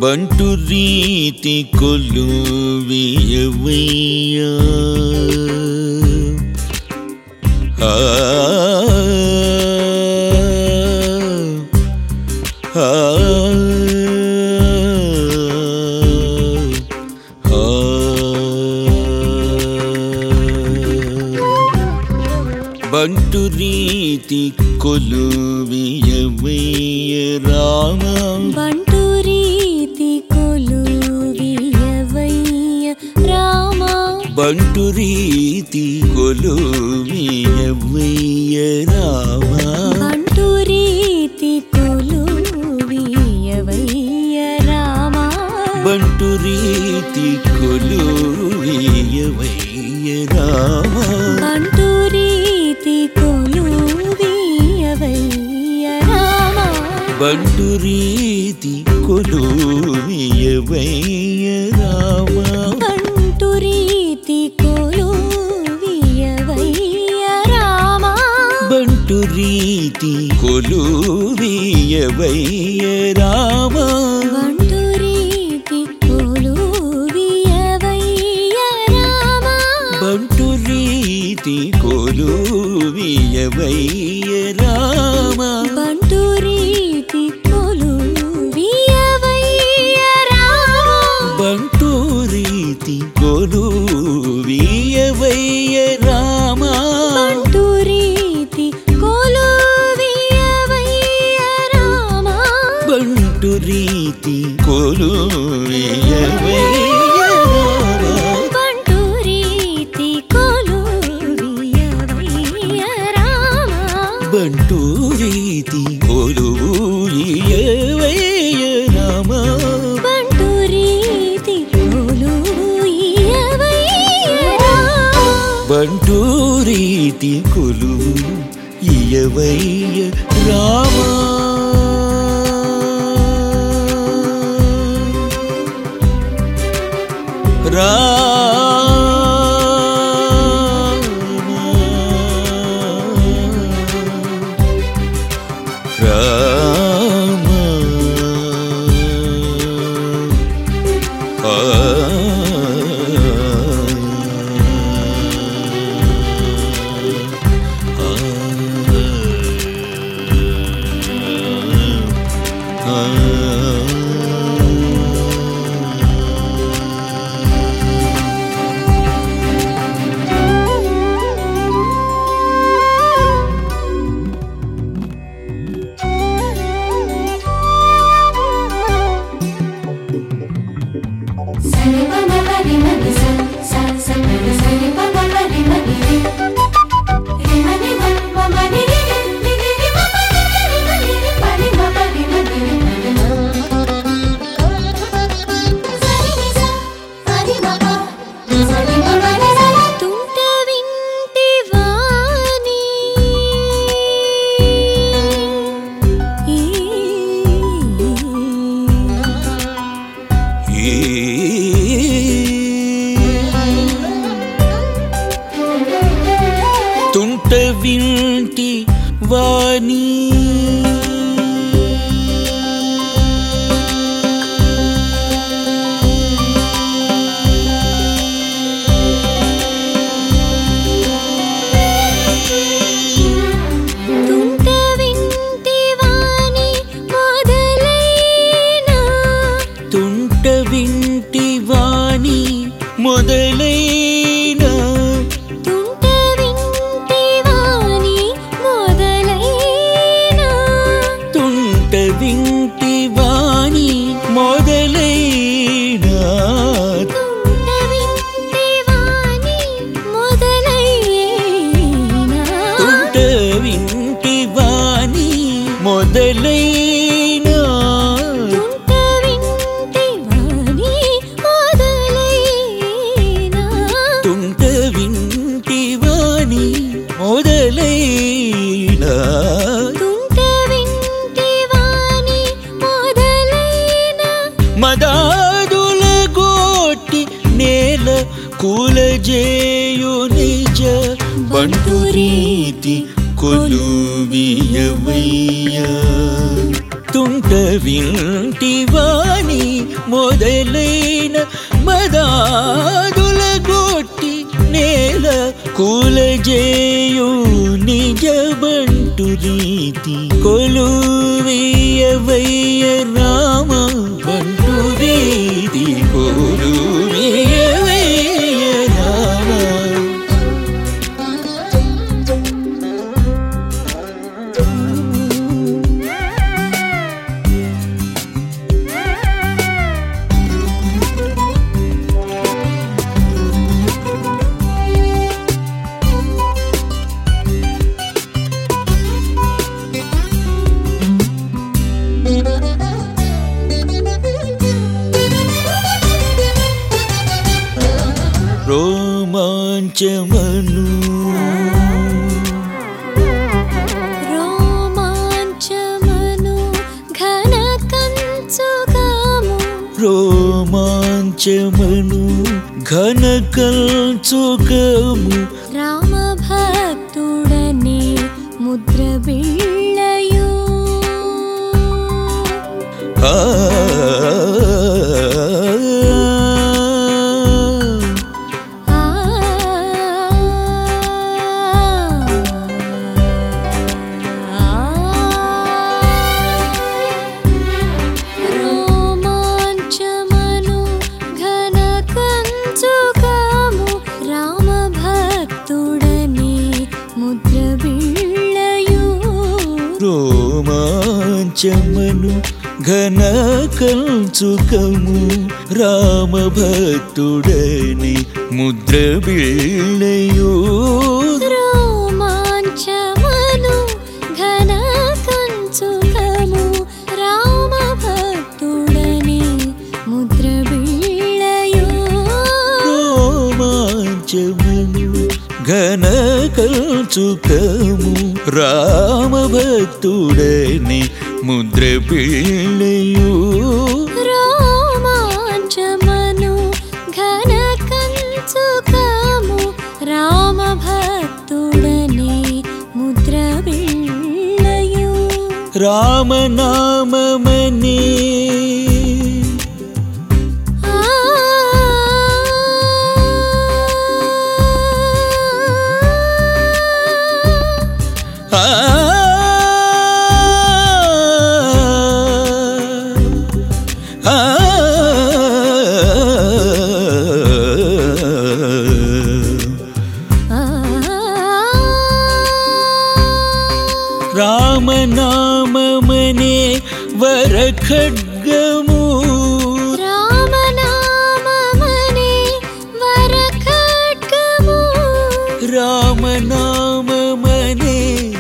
బంటు రీతి కొలువియవయ్యా ఆ ఆ బంటు రీతి కొలువియవయ్య రామ బంటు రీతి కొలువియవయ్య రామా బంటు రీతి కొలువియవయ్య రామ బంటు రీతి కొలువియవయ్య రామా బంటు రీతి కొలువియవయ్య రామ బంటు రీతి కొలువియవయ్య రామా బంటు రీతి కొలువియవయ్య రామ బంటు రీతి కొలువియవయ్య రామా బంటు రీతి కొలువియవయ్య రామ బంటు రీతి కొలువియవయ్య రామా బంటు రీతి కొలువియవయ్య రామ బంటు రీతి కొలువియవయ్య రామా బంటు రీతి కొలువియవయ్య రామ బంటు రీతి కొలువియవయ్య రామా బంటు రీతి కొలువియవయ్య రామ బంటు రీతి కొలువియవయ్య రామా బంటు రీతి కొలువియవయ్య రామ బంటు రీతి కొలువియవయ్య రామా బంటు రీతి కొలువు ఇయవయ్య రామ రామ రామ సరి పమ పరి మని స స స పరి సరి పమ పరి మని రి రి మని మ మ మని రి రి రి రి మ పని రి మని రి పని మ పని మని రి మని మ సరి ని స సరి మ ప సరి మ మని స తుంట వింటి వాణి ఈ తుంట వింటి వాణి తుంట వింటి వాణి మొదలైన తుంట వింటి వాణి మొదలైన తుంట వింటి వాణి మొదలైన తుంట వింటి వాణి మొదలైన తుంట వింటి వాణి మొదలైన తుంట వింటి వాణి మొదలైన తుంట వింటి వాణి మొదలైన తుంట వింటి వాణి మొదలైన తుంట వింటి వాణి మొదలైన మదాదుల గోటి నేల కూలజేయు నిజ బంటు రీతి కొలువియవయ్య తుంట వింటివాణి మొదలైన మదాదుల గొట్టి నేల కూలజేయు నిజబంటు రీతి కొలువియవయ్య రామ బంటు రీతి కొలువియవయ్య రామ రోమాంచమను రోమాంచమను ఘన కంచుగాము రోమాంచమను ఘన కల్చుకము రామ భక్తుడనే ముద్ర బిళ్ళయు ఆ ఆ రోమాంచమను ఘన కంచుకము రామ భక్తుడనే ముద్ర బిళ్ళయు రోమాంచమను ఘన కల్చుకము రామ భక్తుడని ముద్ర బిళ్ళయో రోమాంచమను ఘన కంచుకము రామ భక్తుడని ముద్ర బిళ్ళయు రోమాంచమను ఘన కల్చుకము రామ భక్తుడని ముద్ర పిళ్ళయో రోమాంచమను ఘన కంచుకము రామ భక్తుడని ముద్ర బిళ్ళయు రామనామమనే ఆ ఆ ఆ రామనామమనే వరఖడ్గము రామనామమనే వరఖడ్గము రామనామమనే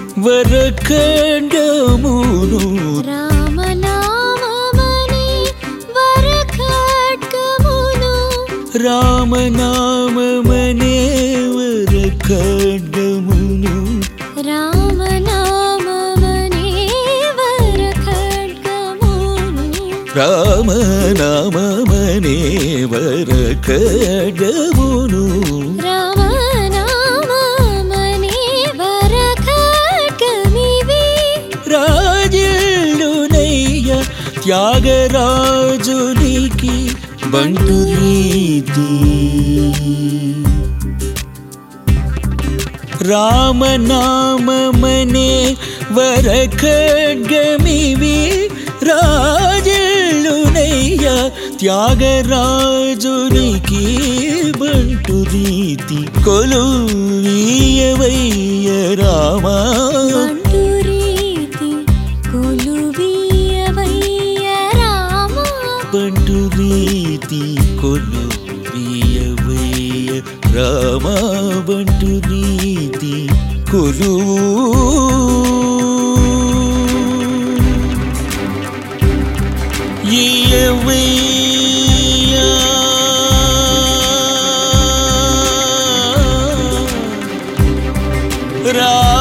వరఖడ్గమును రామనామమనే వరఖడ్గమును రామనామమనే వరఖడ్గమును రామనామమనే వరఖడ్గమును రామనామమనే వరఖడ్గమును రామనామమనే వరఖడ్గమివి రాజులునయ్య త్యాగరాజునికి బంటు రీతి రామనామమనే వరఖడ్గమివి రాజులునయ్య త్యాగరాజునికి బంటు రీతి కొలువీయవయ్య రామా బంటు రీతి కొలువియవయ్య రామ బంటు రీతి కొలు బియ్యవయ్య రామ బంటు రీతి కొలు ఇయ్యవయ్య రా